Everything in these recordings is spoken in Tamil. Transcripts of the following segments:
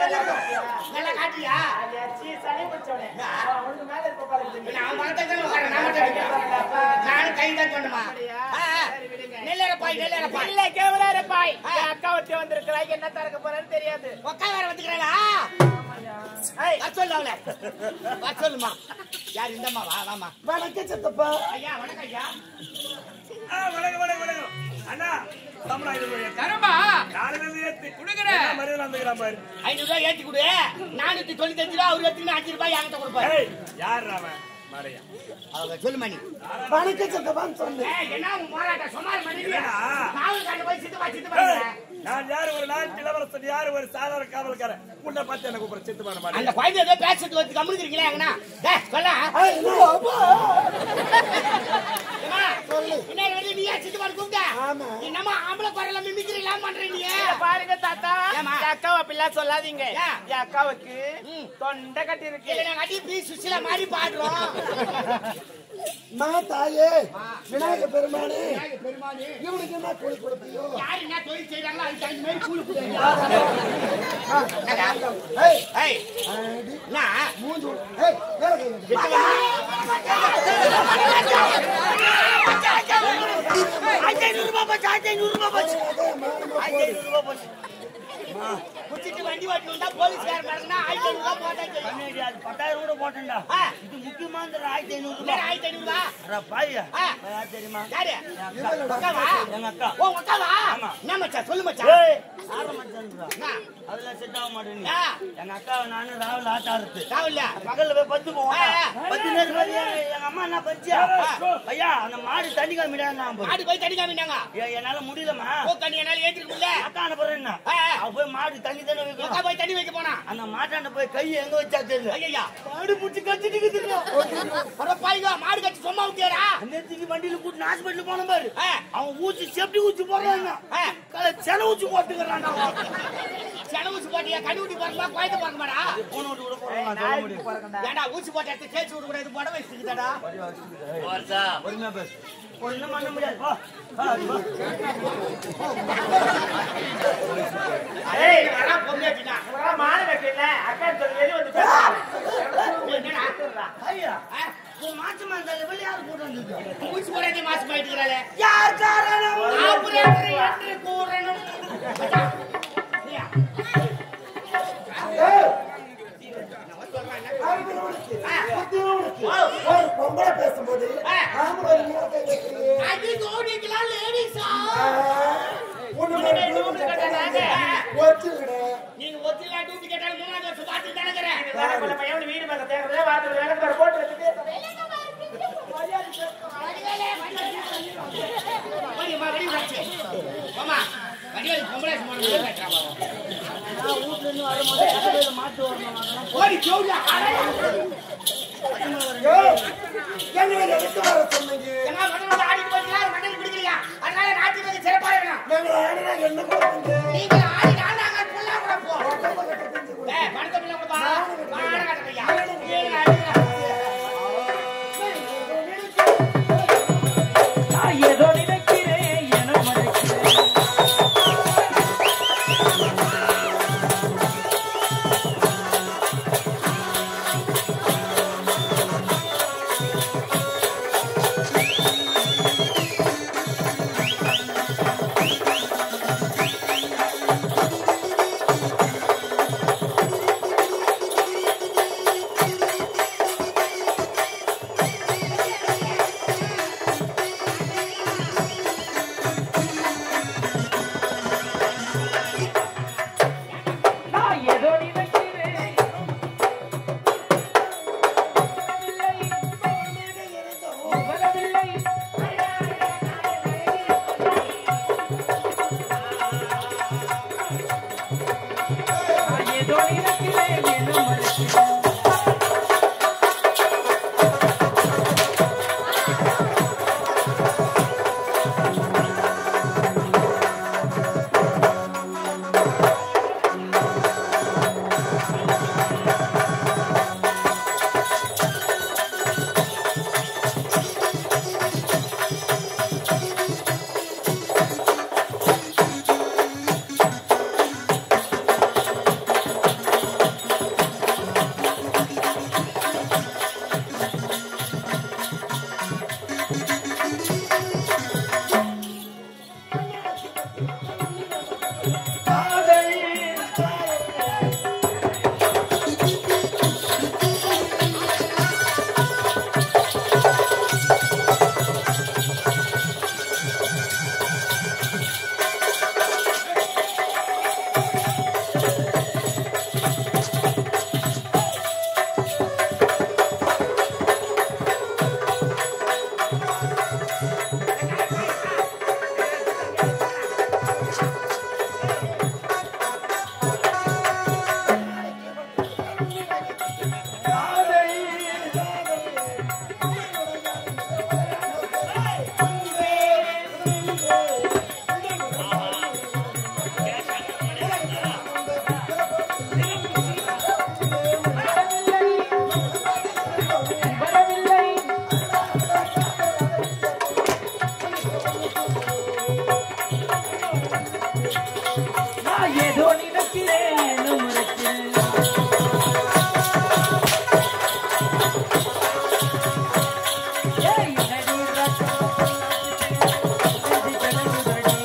நல்லா காட்டுறியா அடியாச்சி, சளி பிடிச்சவனே. நான். அவன் உனக்கு மேல இருக்க போல இருக்குது. நான் மரத்தை உட்கார நான் மட்டும் அடிக்கிறேன். நானும் கை தான் பண்ணுமா நெல்லரப்பாய் நெல்லரப்பாய் இல்ல, கேவலார பாய். என் அக்கா ஒருத்தி வந்திருக்கிறா, என்ன திறக்க போறான்னு தெரியாது உக்கா வேற வந்துக்கிறா ஏய், வர சொல்லு அவளை வர சொல்லுமா யார் இந்தம்மா வா வாமா வணக்கம் சித்தப்பா ஐயா வணக்கம் ஐயா ஆ, வணக்கம், வணக்கம், வணக்கம். அண்ணா, சம்பளம் ஐநூறு ரூபாய் ஏத்து. தரமா நாளையில இருந்து ஏத்து. கொடுக்குறேன். என்ன மரியாதை நடந்துக்கிறான் பாரு. ஐநூறு ரூபாய் ஏத்தி கொடு நானூத்தி தொண்ணூத்தஞ்சு ரூபா அவர் எடுத்துக்கிட்டு அஞ்சு ரூபாய் என்கிட்ட கொடுப்பாரு ஏய், யார்றா அவன்? மாடையா. அவங்க சொல்லுமா நீ வணக்கம் சித்தப்பான்னு சொன்னேன் ஏய், என்ன உன் போராட்டம் சுமார் மணிக்கு என்னடா? காவல் காட்டு போய் சித்து சித்து ஏய், பண்ணுங்க நான் யாரு ஒரு நாட்டு இளவரசன் யாரு ஒரு சாதாரண காவல்காரன் உன்னை பார்த்து எனக்கு கூப்பிட சித்து பண்ண அந்த மாட்டேன் குழந்தை ஏதோ பேசுறது வந்து கம்முனுக்கிறீங்களா எங்கண்ணா டேய் சொல்ல ஏய், இல்ல, அப்பா. பின்னாடி வந்து நீயா சித்து பண்ண கூப்பிட்ட ஆமா. என்னம்மா ஆம்பளை குரல மிமிக்கிறீங்களா பண்ற நீ இங்க பாருங்க தாத்தா ஏம்மா? என் அக்காவை அப்படிலாம் சொல்லாதீங்க ஏன்? என் அக்காவுக்கு ம். தொண்டை கட்டி இருக்கு இல்ல நாங்க அடி பீ சுசிலா மாதிரி பாடுறோம் மா தாயே விநாயக பெருமானே பெருமானி இவனுக்கு என்ன கூலி கொடுப்பியோ யாரு என்ன தொழில் செய்யறாங்களோ அதுக்கு தகுந்த மாதிரி கூலி கொடுங்க ஏய், ஏய் அடி, நான் மூஞ்சி விடு. ஏய், மேல கை வைங்க. ஆயிரத்தி ஐநூறு ரூபாய் போச்சு ஆயிரத்தி ஐநூறு ரூபாய் போச்சு அதே மானமா ஆயிரத்தி போடு. ஐநூறு ரூபாய் போச்சு குடிச்சிட்டு வண்டி ஓட்டி வந்தா போலீஸ்கார பாருங்கன்னா ஆயிரத்தி ஐநூறு ரூபாய் போட்டா தெரியும். அது பத்தாயிரம் கூட போட்டேன்டா ஆ, இது முக்கியமான ஆயிரத்தி ஐநூறு இல்ல, ஆயிரத்தி ஐநூறு ரூபாய் அட பாய்யா ஆ. யார் தெரியுமா யாரு இவனோட அக்காவா எங்க அக்கா ஓ உங்க அக்காவா ஆமா. என்ன மச்சான் சொல்லு மச்சான் ஏய் ஆற மாட்டேன்றா என்ன? அதெல்லாம் செட் ஆக மாட்டேன் ஆ. எங்க அக்காவை நானும் ராவில் ஆட்ட ஆடுறது ராவுல்ல பகல்ல போய் பத்து போவோம் ஆ, ஆ. பத்து நேரம் போய் எங்க- எங்க அம்மா என்ன பஞ்சியா ஐயா அந்த மாடு தண்ணி காமிடா மாடு போய் தண்ணி காமினாங்க என்னால முடியலமா ஓ கண்ணி என்னால ஏற்றிக்க முடியல அக்கா அனுப்புறேன் என்ன ஆ, ஆ. அவ போய் மாடு தண்ணி தானே அக்கா வைக்கணும் போய் தண்ணி வைக்க போனா அந்த மாட்டாண்ட போய் கை எங்க வச்சா தெரியல ஐயா மாடு புடிச்சு கத்திட்டு இருக்குதுங்க. அட பாய்கா மாடு கட்டி சும்மா விட்டியாரா நேத்துக்கு வண்டியில கூட்டு ஹாஸ்பிட்டல் போன பாரு ஆ. அவன் ஊசி செப்டி ஊசி போடுறாங்க ஆ. சென ஊசி போட்டுக்கிறான் சென ஊசி போட்டியா கண்ணி ஊட்டி போறமா குழந்தை பார்க்கமாடா போன விட்டு கூட போறான் சொல்ல முடியும் ஏன்டா ஊசி போட்ட இடத்துல தேய்ச்சி விட கூடாது புடவை வச்சுக்கிட்டடா பொறுமையா பேசு ஒண்ணும் பண்ண முடியாது போ. வா, வா. ஏய் வரா பொம்மையாட்டினா ஒரு மாடு வைக்கல அக்கா சொல்லி வெளிய வந்து பேசுறாங்க. என்னடா ஐயா உன் மாட்டு மந்தால வெளிய யாரு போட்டு வந்தது ஊசி போடாதே மாசம் போயிட்டுக்கிறாளே யார் காரணம் ஆபரேட்டர் என்று கூறணும் ஐயா, ஏய், அறிவு உனக்கு, புத்தி உனக்கு. ஒரு பொம்பளை பேசும்போது ஆம்பளை மேல கை வைக்கிறீங்க. அது தோணிங்களா லேடிஸா ஆ, உன்னுடைய டூப்பு கட்டாதாங்க. ஒத்துக்கிடு. நீங்க ஒத்திலா டூட்டி கேட்டாலும் மூணாவது வருஷம் பார்த்து தானே வேலை கொள்ள பையன் வீடு மேல தேடுறதே வாரத்துல வேலை பாரு, போட்டு வச்சுட்டு மாமா வடிவேல் பொம்பளை சும்மா கேட்டாங்க ஓடி ஜோடியா ஏய், எங்களை எடுத்து வர சொன்னீங்க என்ன மண்டல ஆடிட்டு போறீங்களா மண்டல பிடிக்கலையா அதனால நாட்டு வேலை சிறப்பா இருக்கணும் நாங்கள் ஆடினா என்ன பண்ணுங்க நீங்க ஆடி நாங்க புல்லா கூட போ ஏய் பணத்தை புள்ள கூட வா வாட கட்டலையா ஏய் அடிடா நான் ஏதோ நினைக்கிறேன் என மறைக்கிறேன் நான் ஏதோ நினைக்கிறேன் ஏனோ மறைக்கிறேன் ஏய், என்னடி ரத்தம்? நெஞ்சு கலங்குதடி.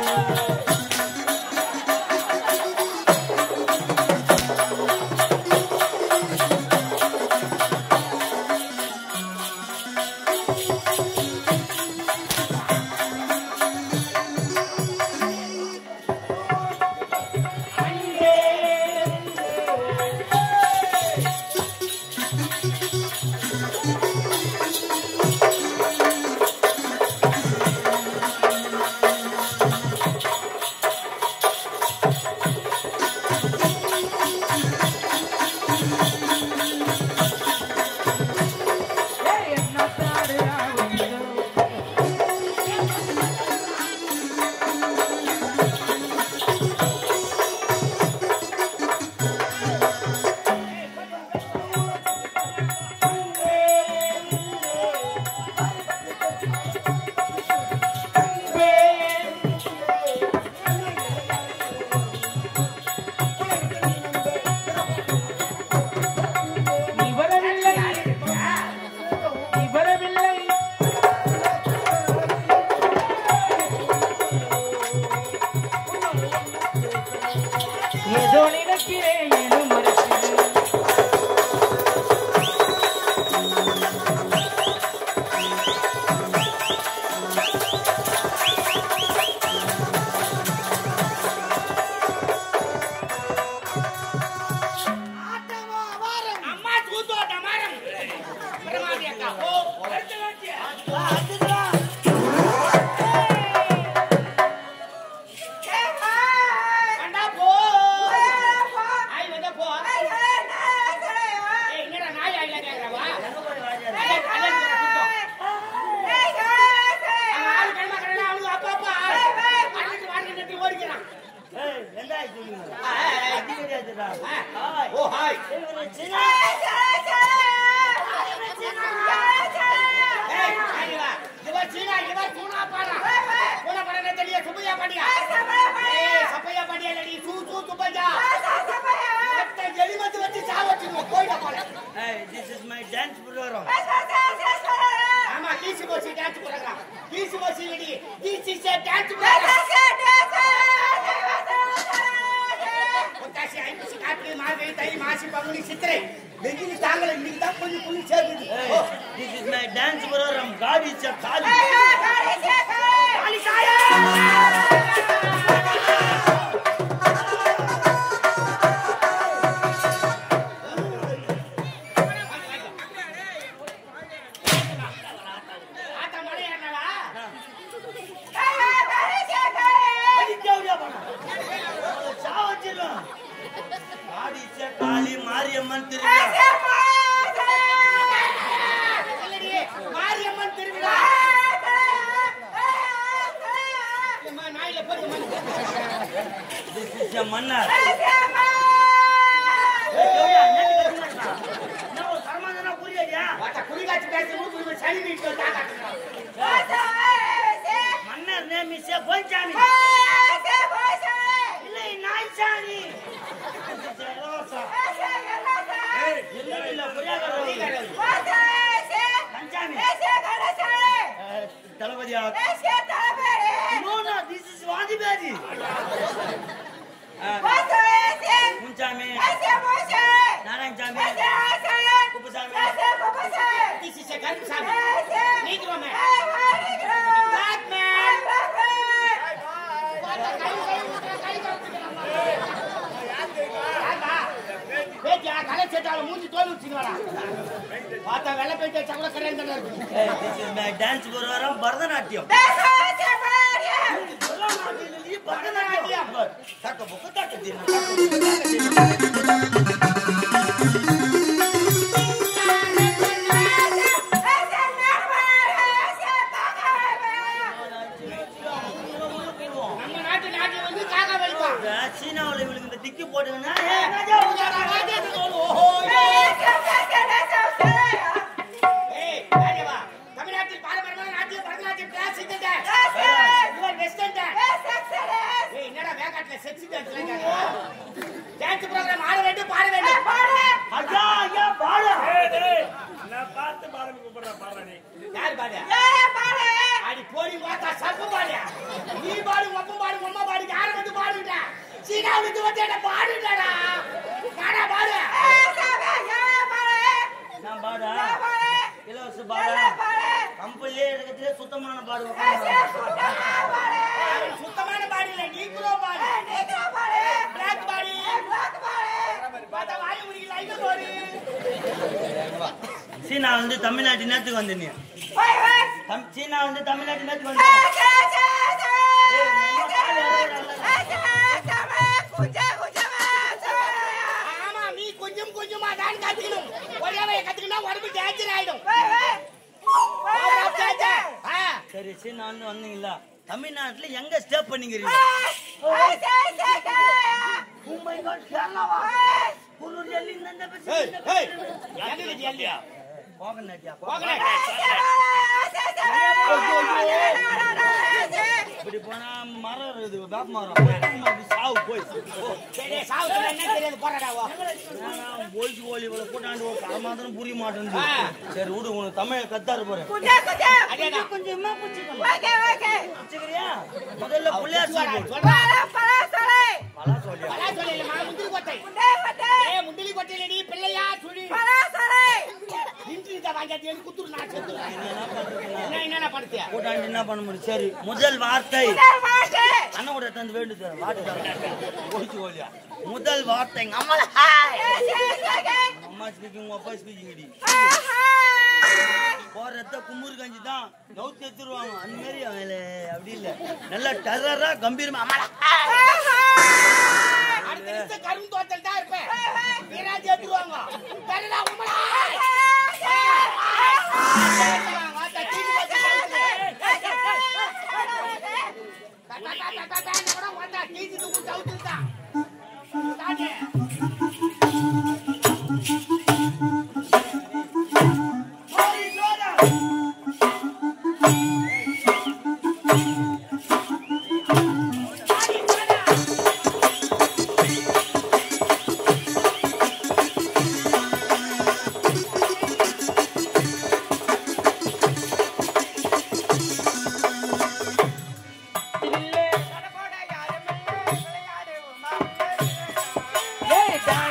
ஏய், என்ன தாடுறா உங்க? நீ வரவில்லை நீ வரவில்லை ஏதோ நினைக்கிறேன் ஏனோ மறைக்கிறேன் ஆட்டமா அவாரம். அம்மா தூத்தோட்ட மரம். பிரமாதி அக்கா. ஓ, அடுத்த வாத்தியா. கண்டா போ. ஆய் வந்தா போ. ஏய், என்னடா நாய் ஆயில கேக்குறவா? அதே- அதே போல சுத்தம். அவன் ஆளு கைமா கடையில அவனுக்கு அப்பா அப்பா அன்னைக்கு வாங்கி நட்டு ஓடிக்கிறான். ஏய், வெங்காயம் சொல்லுங்க. ஆ, ஆ, ஆ. அடி கிடையாதுடா. ஆ. ஹாய். ஓ, ஹாய். இவரு சின்ன ஏய், ஆய் வா. இவ சீனா, இவ சூனா பாடா. சூனா பாடா தெரிய, சுப்பையா பாடியா. ஏய், சப்பையா பாடியா இல்லடி, சூ, சூ, சுப்பையா. மத்த எலிமத்து வச்சு சாவச்சிருவோம், போயிட போல. Hey, this is my dance program. ஆமா, கீசி போசி டான்ஸ் program. கீசி போசி இல்லடி, this is a dance program. புத்தாசி, ஐப்பசி, கார்த்திகை, மார்கழி, தை, மாசி, பங்குனி, சித்திரை. வெயில் தாங்கல, இன்னைக்கு தான் கொஞ்சம் குளிர் சேர்க்குது. Hey, O, this is my dance program. God is a Kali. காளிதாயா! ஆத்தா மலை ஏறினவா? அடிக்கவுடியா பண்ணு. அவளை சாவச்சிருவேன். God is a Kali, Mariamman திருவிழா. இல்லடி, மாரியம்மன் திருவிழா அம்மா, நாயில போட்டு மண்ணு. This is a மன்னர். ஏய், கவுடியா, என்னடி கத்துனடா? என்ன ஒரு சமாதானா புரியாதியா? வாத்தா, குறிகாட்சி பேசி ஊத்து விட்டு சளி நீட்டு வந்து தாக்காட்டுறான். மன்னர் name is a பொன்சாமி. இல்லை, நாய்சாமி. This is a இலவசம். ஏய், இல்லை, இல்லை, புரியாதவர்கள். பஞ்சாமி. அஹ், தளபதியா No, no, this is வாதிபேரி. அஹ், Munsamy, Narayanasamy, Kuppusamy. This is a Karuppusamy. நீக்குறோம் மேம். Black man. வாத்தா, கை, கை ஊத்துற, கை கவுத்துக்கிறான். யாருடா? பேத்தியா, கலை சேட்டால மூஞ்சி தோல் உச்சின்னு வாடா. வாத்தா, வெள்ளை பேட்டி வச்சா கூட கரையான் தானே இருக்கு. Hey, this is my dance program, Bharatanatyam Bharatanatyam Bharatanatyam தக்க புக்கு தக்க தீர்ணம், தக்க புக்கு தக்க தீர்ணம். நம்ம நாட்டு நாட்டுல வந்து காக்கா வலிப்பான். இப்ப சீனாவுல இவளுக்கு இந்த டிக்கி போட்டுங்கன்னா ஏய், ராஜா, ராஜா, ராஜா, ஓஹோ, ஏய், ராஜாவா, தமிழ்நாட்டில் பாரம்பரியமான நாட்டிய பரதநாட்டியம் பிரசித்தது. இவர் வெஸ்ட் சீனா விட்டு வந்து என்ன பாடுடா பாடா பாடு நான் பாடா இலவச பாடா கம்பெனிலே இருக்கிறதுலே சுத்தமான பாடு உட்கார்ந்து சுத்தமான பாடி இல்ல நீக்குறோ பாடி பிளாக் பாடி பார்த்தா வாய முடியல ஐயோ பாடி சீனா வந்து தமிழ்நாட்டு நேரத்துக்கு வந்து நீ தம்- சீனா வந்து தமிழ்நாட்டு நேரத்துக்கு வந்து ஆமா நீ கொஞ்சம் கொஞ்சமா தான் கத்துக்கணும் ஒரே வய கத்துக்கினா உடம்பு டேஞ்சர் ஆயிடும் ஆ, சரி சீனா வந்து வந்தீங்களா தமிழ்நாட்டுல எங்க ஸ்டே பண்ணிக்கிறீங்க ஏய், ஏய், என்னது ஜல்லியா? கோகநாட்டியா போகல. இப்படி போனா மரம் இருக்குது வேப்ப மரம் போய் அப்படி சாவு போய் ஓ, சரி, சாவுத்துல என்ன தெரியாது, போறாடா, வா. ஏன்னா போய்ச்சு கோழி இவ்வளவு கூட்டாண்டு ஒரு கரை மாத்திரம் புரிய மாட்டேங்குது ஆ. சரி விடு உனக்கு தமிழ் கத்தாரு போறேன் அதேடா. கொஞ்சமா குச்சிக்கிறியா முதல்ல புள்ளையார் சொல்றா, சொல்லு சொல்றா. பலா சொல்லியா பலா சொல்லு, இல்லம்மா, முந்திரி கொட்டை. ஏய், முந்திரி கொட்டை இல்லடி, பிள்ளையா, சுழி. இஞ்சி இதை வாங்கியாச்சு, எனக்கு குத்துரு, நான் செத்துருவேன். என்ன, என்னடா படுத்தியா? கூட்டாண்டு என்ன பண்ண முடியும் சரி முதல் வார்த்தை அண்ணன் தந்து வேண்டுது வாட்டு போய்ச்சு கோழியா முதல் வார்த்தை எங்க அம்மா அம்மா ஸ்பீக்கிங் அப்பா ஸ்பீக்கிங் போறத குமுறு கஞ்சி தான் நவுத்தி எடுத்துருவாங்க அந்த மாதிரி அவங்கள அப்படி இல்ல நல்லா டெரரா கம்பீரமா அம்மா அடுத்த நிமிஷம் கரும்பு தோட்டத்தில் தான் இருப்பேன். வீராஜ் ஏத்துருவாங்க. தரடா, உம்மடா. வாத்தா, தீனி வச்சு கவுத்துரு. டா, டா, டா, டா, டா, டா, இந்த கூட வாத்தா, தீனி தூக்கு கவுத்துருதான். தானே. ஏய், டா.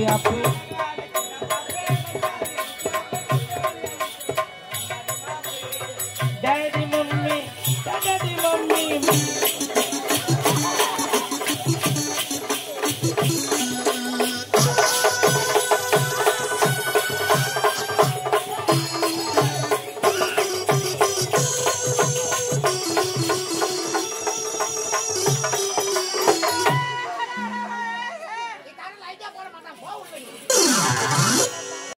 அப்பு டாடி மம்மி டாடி மம்மி